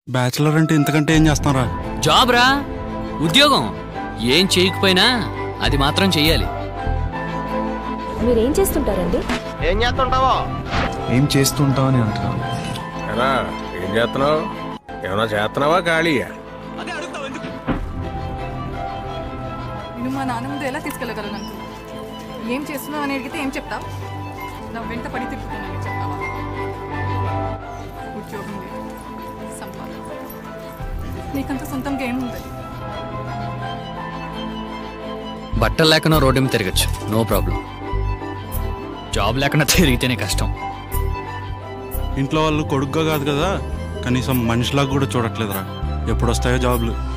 bachelor అంటే ఇంతకంటే ఏం చేస్తారా జాబ్ రా ఉద్యోగం ఏం చేయకపోయినా అది మాత్రం చెయ్యాలి మీరేం చేస్తుంటారండి ఏం చేస్తుంటావో ఏం చేస్తుంటావు అని అంటున్నాను ఎలా ఏం చేస్తున్నావు ఏమైనా చేస్తున్నావా ఖాళీయా నువ్వు మా నాన్న ముందు ఎలా తీసుకెళ్ళగలను అనుకో ఏం చేస్తున్నావు అని అడిగితే ఏం చెప్తావు నా వెంట పడి తిప్పుతున్నాను చెప్తావా ఉద్యోగం లేదు సంపాదన నీకంత సొంతంగా ఏముంది బట్టలు లేకుండా రోడ్డు మీద తిరగచ్చు నో ప్రాబ్లం జాబ్ లేకుండా తిరిగితేనే కష్టం ఇంట్లో వాళ్ళు కొడుగ్గా కాదు కదా కనీసం మనిషిలాగా కూడా చూడట్లేదురా ఎప్పుడు వస్తాయో జాబ్లు